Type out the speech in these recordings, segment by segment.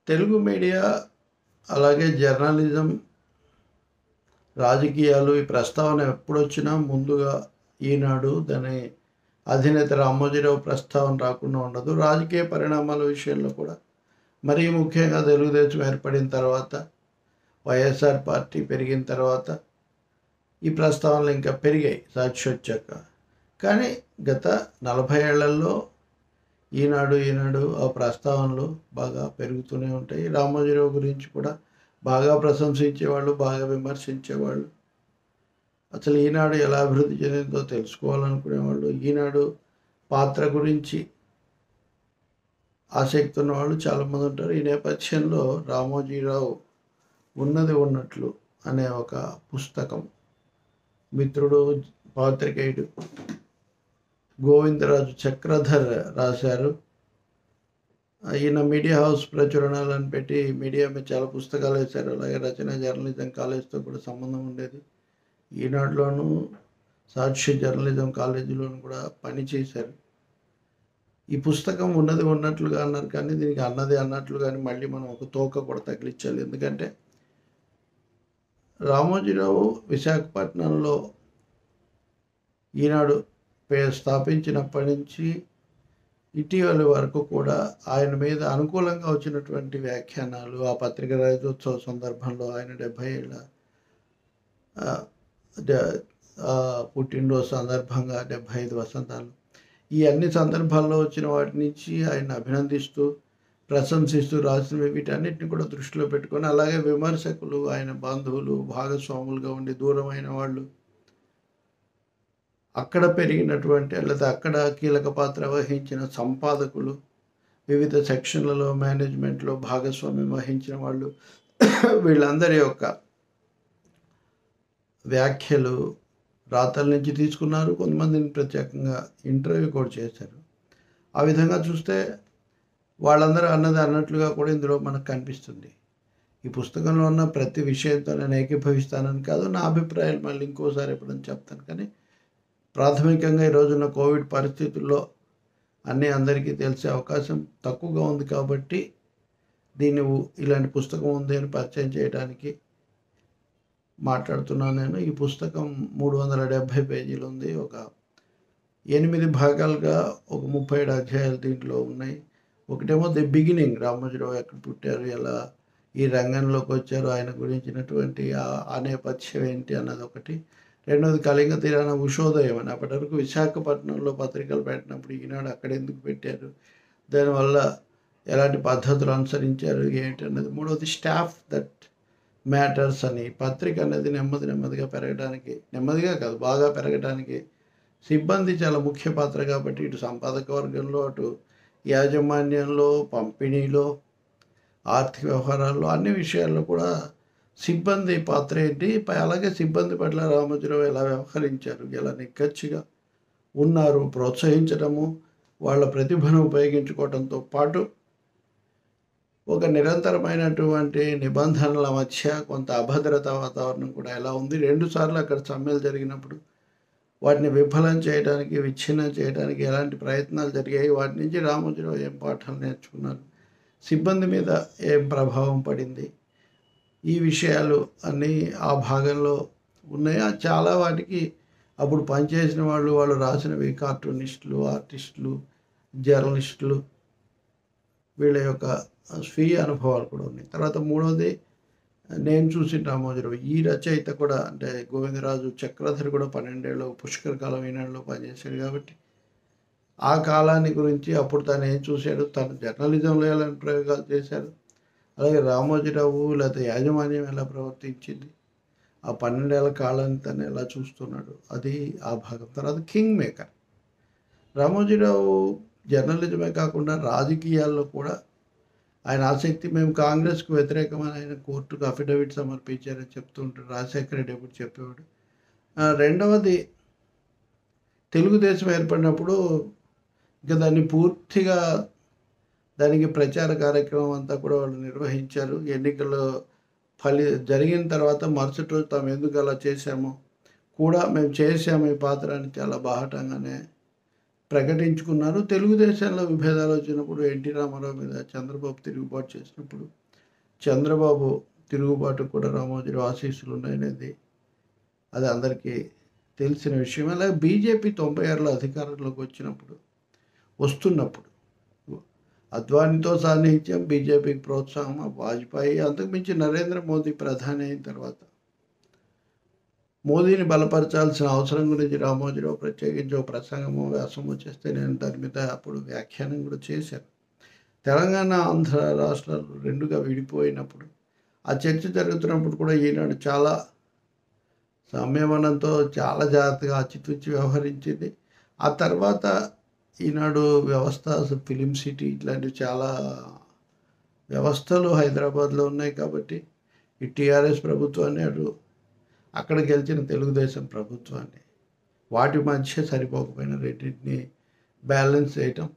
Telugu media అలాగే journalism రాజకీయాలు ఈ ప్రస్తావన ఎప్పుడొచ్చినా ముందుగా ఈనాడు దాని అధినేత రామోజీరావు ప్రస్తావన రాకుండా ఉండదు రాజకీయ పరిణామాల విషయంలో కూడా మరీ ముఖ్యంగా తెలుగుదేశం ఏర్పడిన తర్వాత వైఎస్ఆర్ పార్టీ పెరిగిన తర్వాత ఈ ప్రస్తావనలు ఇంకా పెరిగాయి సాక్షి వచ్చాక కానీ గత నలభై ఏళ్లలో ఈనాడు ఈనాడు ఆ ప్రస్తావనలు బాగా పెరుగుతూనే ఉంటాయి రామోజీరావు గురించి కూడా బాగా ప్రశంసించేవాళ్ళు బాగా విమర్శించేవాళ్ళు అసలు ఈనాడు ఎలా అభివృద్ధి చెందిందో తెలుసుకోవాలనుకునేవాళ్ళు ఈనాడు పాత్ర గురించి ఆసక్తి ఉన్నవాళ్ళు చాలామంది ఉంటారు ఈ నేపథ్యంలో రామోజీరావు ఉన్నది ఉన్నట్లు అనే ఒక పుస్తకం మిత్రుడు పాత్రికేయుడు గోవిందరాజు చక్రధర్ రాశారు ఈయన మీడియా హౌస్ ప్రచురణాలను పెట్టి మీడియా మీద చాలా పుస్తకాలు వేశారు అలాగే రచన జర్నలిజం కాలేజ్తో కూడా సంబంధం ఉండేది ఈనాడులోను సాక్షి జర్నలిజం కాలేజీలోను కూడా పనిచేశారు ఈ పుస్తకం ఉన్నది ఉన్నట్లుగా అన్నారు కానీ దీనికి అన్నది అన్నట్లు కానీ మళ్ళీ మనం ఒక తోక కూడా తగిలించాలి ఎందుకంటే రామోజీరావు విశాఖపట్నంలో ఈనాడు పే స్థాపించినప్పటి నుంచి ఇటీవలి వరకు కూడా ఆయన మీద అనుకూలంగా వచ్చినటువంటి వ్యాఖ్యానాలు ఆ పత్రిక రైతోత్సవ సందర్భంలో ఆయన డెబ్భై ఏళ్ళ ఆ, డ- ఆ, పుట్టినరోజు సందర్భంగా డెబ్భై ఐదు వసంతాలు ఈ అన్ని సందర్భాల్లో వచ్చిన వాటి నుంచి ఆయన అభినందిస్తూ ప్రశంసిస్తూ రాసినవి వీటన్నిటిని కూడా దృష్టిలో పెట్టుకొని అలాగే విమర్శకులు ఆయన బంధువులు భాగస్వాములుగా ఉండి దూరమైన వాళ్ళు అక్కడ పెరిగినటువంటి లేదా అక్కడ కీలక పాత్ర వహించిన సంపాదకులు వివిధ సెక్షన్లలో మేనేజ్మెంట్లో భాగస్వామ్యం వహించిన వాళ్ళు వీళ్ళందరి యొక్క వ్యాఖ్యలు రాతల నుంచి తీసుకున్నారు కొంతమందిని ప్రత్యేకంగా ఇంటర్వ్యూ కూడా చేశారు ఆ విధంగా చూస్తే వాళ్ళందరూ అన్నది అన్నట్లుగా కూడా ఇందులో మనకు కనిపిస్తుంది ఈ పుస్తకంలో ఉన్న ప్రతి విషయంతో నేను ఏకీభవిస్తానని కాదు నా అభిప్రాయాలు మళ్ళీ ఇంకోసారి ఎప్పుడైనా చెప్తాను కానీ ప్రాథమికంగా ఈ రోజున్న కోవిడ్ పరిస్థితుల్లో అన్నీ అందరికీ తెలిసే అవకాశం తక్కువగా ఉంది కాబట్టి దీన్ని ఉ- ఇలాంటి పుస్తకం ఉంది అని పరిచయం చేయడానికి మాట్లాడుతున్నాను నేను ఈ పుస్తకం మూడు వందల డెబ్భై పేజీలు ఉంది ఒక ఎనిమిది భాగాలుగా ఒక ముప్పై ఏడు అధ్యాయాలు దీంట్లో ఉన్నాయి ఒకటేమో ది బిగినింగ్ రామోజీరావు ఎక్కడ పుట్టారు ఎలా ఈ రంగంలోకి వచ్చారు ఆయన గురించినటువంటి ఆ- ఆ నేపథ్యం ఏంటి అన్నది ఒకటి రెండోది కళింగ తీరాన ఉషోదయం అని అప్పటి వరకు విశాఖపట్నంలో పత్రికలు పెట్టినప్పుడు ఈనాడు అక్కడ ఎందుకు పెట్టారు దానివల్ల ఎలాంటి పద్ధతులు అనుసరించారు ఏంటి అన్నది మూడవది స్టాఫ్ దట్ మ్యాటర్స్ అని పత్రిక అనేది నెమ్మది నెమ్మదిగా పెరగడానికి నెమ్మదిగా కాదు బాగా పెరగడానికి సిబ్బంది చాలా ముఖ్య పాత్ర కాబట్టి ఇటు సంపాదక వర్గంలో అటు యాజమాన్యంలో పంపిణీలో ఆర్థిక వ్యవహారాల్లో అన్ని విషయాల్లో కూడా సిబ్బంది పాత్ర ఏంటి ప- అలాగే సిబ్బంది పట్ల రామోజీరావు ఎలా వ్యవహరించారు ఎలా నిక్కచ్చిగా ఉన్నారు ప్రోత్సహించడము వాళ్ళ ప్రతిభను ఉపయోగించుకోవడంతో పాటు ఒక నిరంతరమైనటువంటి నిబంధనల మధ్య కొంత అభద్రతా వాతావరణం కూడా ఎలా ఉంది రెండుసార్లు అక్కడ సమ్మెలు జరిగినప్పుడు వాటిని విఫలం చేయడానికి విచ్ఛిన్నం చేయడానికి ఎలాంటి ప్రయత్నాలు జరిగాయి వాటి నుంచి రామోజీరావు ఏం పాఠాలు నేర్చుకున్నారు సిబ్బంది మీద ఏం ప్రభావం పడింది ఈ విషయాలు అన్నీ ఆ భాగంలో ఉన్నాయి ఆ చాలా వాటికి అప్పుడు పనిచేసిన వాళ్ళు వాళ్ళు రాసినవి కార్టూనిస్టులు ఆర్టిస్టులు జర్నలిస్టులు వీళ్ళ యొక్క స్వీయ అనుభవాలు కూడా ఉన్నాయి తర్వాత మూడవది నేను చూసిన రామోజీరావు ఈ రచయిత కూడా అంటే గోవిందరాజు చక్రధర్ కూడా పన్నెండేళ్ళు పుష్కర కాలం ఈనాడులో పనిచేశాడు కాబట్టి ఆ కాలాన్ని గురించి అప్పుడు తను ఏం చూశాడు తను జర్నలిజంలో ఎలాంటి ప్రయోగాలు చేశారు అలాగే రామోజీరావు లేకపోతే యాజమాన్యం ఎలా ప్రవర్తించింది ఆ పన్నెండేళ్ల కాలాన్ని తను ఎలా చూస్తున్నాడు అది ఆ భాగం తర్వాత కింగ్ మేకర్ రామోజీరావు జర్నలిజమే కాకుండా రాజకీయాల్లో కూడా ఆయన ఆసక్తి మేము కాంగ్రెస్కు వ్యతిరేకమని ఆయన కోర్టుకు అఫిడవిట్ సమర్పించారని చెప్తూ ఉంటాడు రాజశేఖర రెడ్డి ఎప్పుడు చెప్పేవాడు ఆ, రెండవది తెలుగుదేశం ఏర్పడినప్పుడు ఇంకా దాన్ని పూర్తిగా దానికి ప్రచార కార్యక్రమం అంతా కూడా వాళ్ళు నిర్వహించారు ఎన్నికల్లో ఫలి జరిగిన తర్వాత మరుసటి రోజు తాము ఎందుకు అలా చేశామో కూడా మేము చేసాము ఈ పాత్ర అని చాలా బాహటంగానే ప్రకటించుకున్నారు తెలుగుదేశంలో విభేదాలు వచ్చినప్పుడు ఎన్టీ రామారావు మీద చంద్రబాబు తిరుగుబాటు చేసినప్పుడు చంద్రబాబు తిరుగుబాటు కూడా రామోజీరావు ఆశీస్సులు ఉన్నాయనేది అది అందరికీ తెలిసిన విషయం అలాగే బీజేపీ తొంభై ఆరులో అధికారంలోకి వచ్చినప్పుడు వస్తున్నప్పుడు అద్వానితో సాన్నిహిత్యం బీజేపీకి ప్రోత్సాహం వాజ్పేయి అంతకుమించి నరేంద్ర మోదీ ప్రధాని అయిన తర్వాత మోదీని బలపరచాల్సిన అవసరం గురించి రామోజీరావు ప్రత్యేకించి ఒక ప్రసంగము వ్యాసము చేస్తే నేను దాని మీద అప్పుడు వ్యాఖ్యానం కూడా చేశాను తెలంగాణ ఆంధ్ర రాష్ట్రాలు రెండుగా విడిపోయినప్పుడు ఆ చర్చ జరుగుతున్నప్పుడు కూడా ఈనాడు చాలా సంయమనంతో చాలా జాగ్రత్తగా ఆచితూచి వ్యవహరించింది ఆ తర్వాత ఈనాడు వ్యవస్థ ఫిలిం సిటీ ఇట్లాంటివి చాలా వ్యవస్థలు హైదరాబాద్లో ఉన్నాయి కాబట్టి ఈ టీఆర్ఎస్ ప్రభుత్వాన్ని అటు అక్కడ గెలిచిన తెలుగుదేశం ప్రభుత్వాన్ని వాటి మధ్య సరిపోకపోయిన రెండింటిని బ్యాలెన్స్ చేయటం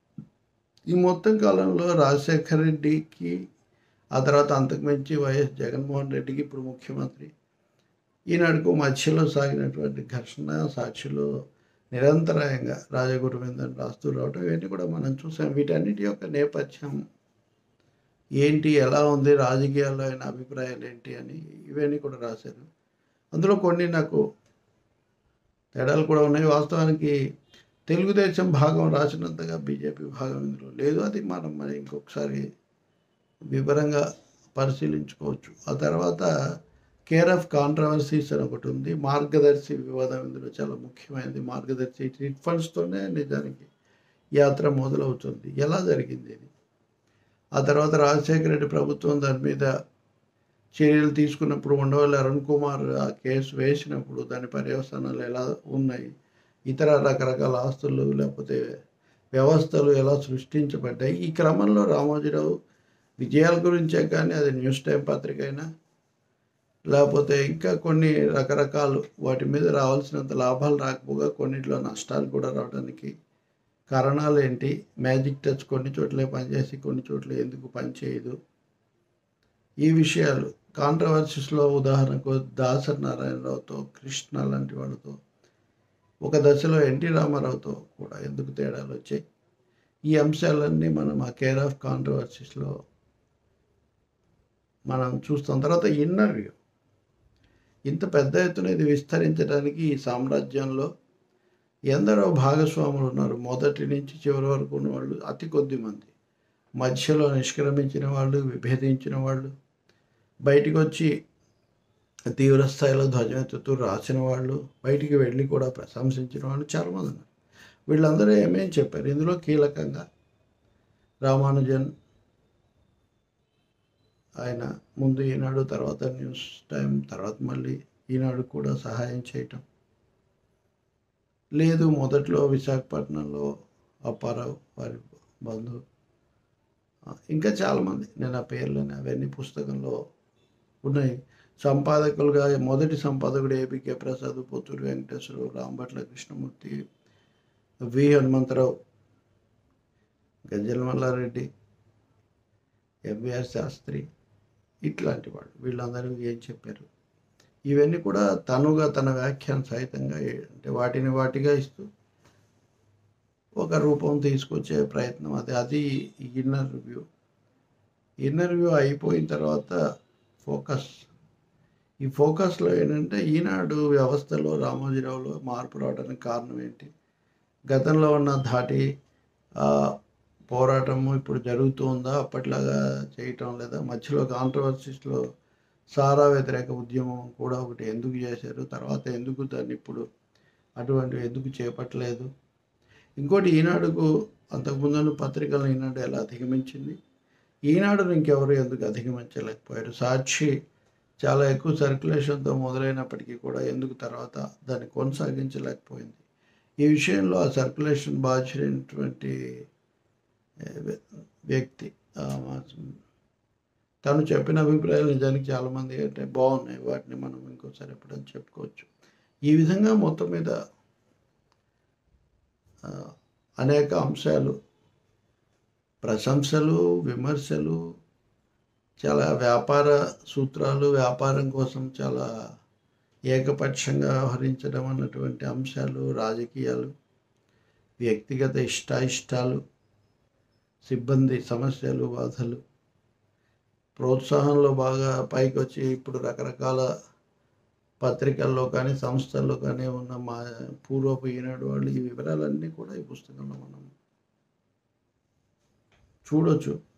ఈ మొత్తం కాలంలో రాజశేఖర రెడ్డికి ఆ తర్వాత అంతకుమించి వైఎస్ జగన్మోహన్ రెడ్డికి ఇప్పుడు ముఖ్యమంత్రి ఈనాడుకు మధ్యలో సాగినటువంటి ఘర్షణ సాక్షిలో నిరంతరాయంగా రాజగురువిందని రాస్తూ రావటం ఇవన్నీ కూడా మనం చూసాం వీటన్నిటి యొక్క నేపథ్యం ఏంటి ఎలా ఉంది రాజకీయాల్లో ఆయన అభిప్రాయాలు ఏంటి అని ఇవన్నీ కూడా రాశారు అందులో కొన్ని నాకు తేడాలు కూడా ఉన్నాయి వాస్తవానికి తెలుగుదేశం భాగం రాసినంతగా బీజేపీ భాగం ఇందులో లేదు అది మనం మరి ఇంకొకసారి వివరంగా పరిశీలించుకోవచ్చు ఆ తర్వాత కేర్ ఆఫ్ కాంట్రవర్సీస్ అని ఒకటి ఉంది మార్గదర్శి వివాదం ఇందులో చాలా ముఖ్యమైనది మార్గదర్శి చిట్ ఫండ్స్తోనే నిజానికి యాత్ర మొదలవుతుంది ఎలా జరిగింది ఇది ఆ తర్వాత రాజశేఖర రెడ్డి ప్రభుత్వం దాని మీద చర్యలు తీసుకున్నప్పుడు ఉండవల్లి అరుణ్ కుమార్ ఆ కేసు వేసినప్పుడు దాని పర్యవసానాలు ఎలా ఉన్నాయి ఇతర రకరకాల ఆస్తులు లేకపోతే వ్యవస్థలు ఎలా సృష్టించబడ్డాయి ఈ క్రమంలో రామోజీరావు విజయాల గురించే కానీ అది న్యూస్ టైం పత్రిక అయినా లేకపోతే ఇంకా కొన్ని రకరకాలు వాటి మీద రావాల్సినంత లాభాలు రాకపోగా కొన్నిట్లో నష్టాలు కూడా రావడానికి కారణాలు ఏంటి మ్యాజిక్ టచ్ కొన్ని చోట్లే పనిచేసి కొన్ని చోట్ల ఎందుకు పనిచేయదు ఈ విషయాలు కాంట్రవర్సీస్లో ఉదాహరణకు దాసరి నారాయణరావుతో కృష్ణ లాంటి వాళ్ళతో ఒక దశలో ఎన్టీ రామారావుతో కూడా ఎందుకు తేడాలు వచ్చాయి ఈ అంశాలన్నీ మనం ఆ కేర్ ఆఫ్ కాంట్రవర్సీస్లో మనం చూస్తాం తర్వాత ఇన్నర్వ్యూ ఇంత పెద్ద ఎత్తున ఇది విస్తరించడానికి ఈ సామ్రాజ్యంలో ఎందరో భాగస్వాములు ఉన్నారు మొదటి నుంచి చివరి వరకు ఉన్న వాళ్ళు అతి కొద్ది మంది మధ్యలో నిష్క్రమించిన వాళ్ళు విభేదించిన వాళ్ళు బయటికి వచ్చి తీవ్ర స్థాయిలో ధ్వజమెత్తుతూ రాసిన వాళ్ళు బయటికి వెళ్ళి కూడా ప్రశంసించిన వాళ్ళు చాలామంది ఉన్నారు వీళ్ళందరూ ఏమేం చెప్పారు ఇందులో కీలకంగా రామానుజన్ ఆయన ముందు ఈనాడు తర్వాత న్యూస్ టైం తర్వాత మళ్ళీ ఈనాడు కూడా సహాయం చేయటం లేదు మొదట్లో విశాఖపట్నంలో అప్పారావు వారి బంధువు ఇంకా చాలామంది నేను ఆ పేర్లని అవన్నీ పుస్తకంలో ఉన్నాయి సంపాదకులుగా మొదటి సంపాదకుడు ABK Prasad Potturi Venkateswara Rao Rambhatla Krishnamurthy V Hanumantha Rao Gajjala Malla Reddy MVR Sastry ఇట్లాంటి వాళ్ళు వీళ్ళందరూ ఏం చెప్పారు ఇవన్నీ కూడా తనుగా తన వ్యాఖ్యానం సహితంగా అంటే వాటిని వాటిగా ఇస్తూ ఒక రూపం తీసుకొచ్చే ప్రయత్నం అది అది ఇన్నర్ రివ్యూ ఇన్నర్ రివ్యూ అయిపోయిన తర్వాత ఫోకస్ ఈ ఫోకస్లో ఏంటంటే ఈనాడు వ్యవస్థలో రామోజీరావులో మార్పు రావడానికి కారణం ఏంటి గతంలో ఉన్న ధాటి పోరాటము ఇప్పుడు జరుగుతుందా అప్పట్లాగా చేయటం లేదా మధ్యలో కాంట్రవర్సీస్లో సారా వ్యతిరేక ఉద్యమం కూడా ఒకటి ఎందుకు చేశారు తర్వాత ఎందుకు దాన్ని ఇప్పుడు అటువంటివి ఎందుకు చేపట్టలేదు ఇంకోటి ఈనాడుకు అంతకుముందు పత్రికలను ఈనాడు ఎలా అధిగమించింది ఈనాడును ఇంకెవరు ఎందుకు అధిగమించలేకపోయారు సాక్షి చాలా ఎక్కువ సర్క్యులేషన్తో మొదలైనప్పటికీ కూడా ఎందుకు తర్వాత దాన్ని కొనసాగించలేకపోయింది ఈ విషయంలో ఆ సర్క్యులేషన్ బాధ్యులైనటువంటి వ్యక్తి తను చెప్పిన అభిప్రాయాలు నిజానికి చాలామంది అంటే బాగున్నాయి వాటిని మనం ఇంకోసారి ఎప్పుడైనా చెప్పుకోవచ్చు ఈ విధంగా మొత్తం మీద అనేక అంశాలు ప్రశంసలు విమర్శలు చాలా వ్యాపార సూత్రాలు వ్యాపారం కోసం చాలా ఏకపక్షంగా వ్యవహరించడం అన్నటువంటి అంశాలు రాజకీయాలు వ్యక్తిగత ఇష్టాయిష్టాలు సిబ్బంది సమస్యలు బాధలు ప్రోత్సాహంలో బాగా పైకి వచ్చి ఇప్పుడు రకరకాల పత్రికల్లో కానీ సంస్థల్లో కానీ ఉన్న మా పూర్వపు ఈనాడు వాళ్ళు ఈ వివరాలన్నీ కూడా ఈ పుస్తకంలో మనం చూడొచ్చు